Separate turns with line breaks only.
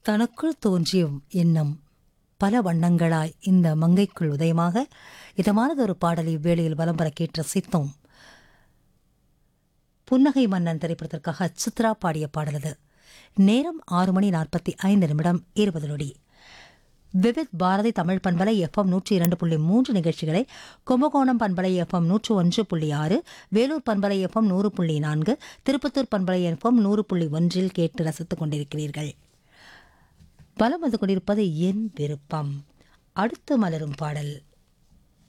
தனக்குள் தோன்றிய எண்ணம் பல வண்ணங்களாய் இந்த மங்கைக்குள் உதயமாக இதமானதொரு பாடலை இவ்வேளையில் வலம் வர கேட்டு ரசித்தோம் புன்னகை மன்னன் திரைப்படத்திற்காக சித்ரா பாடிய பாடலது நேரம் ஆறு மணி நாற்பத்தி ஐந்து நிமிடம் இருபது நொடி விவித் பாரதி தமிழ் பண்பலை எஃப்எம் நூற்றி இரண்டு புள்ளி மூன்று நிகழ்ச்சிகளை கும்பகோணம் பண்பலை எஃப்எம் நூற்று ஒன்று புள்ளி ஆறு வேலூர் பண்பலை எஃப்எம் நூறு புள்ளி நான்கு திருப்பத்தூர் பண்பலை எஃப்எம் நூறு புள்ளி ஒன்றில் கேட்டு ரசித்துக் கொண்டிருக்கிறீர்கள் பலம் வந்து கொண்டிருப்பது என் விருப்பம் அடுத்து மலரும் பாடல்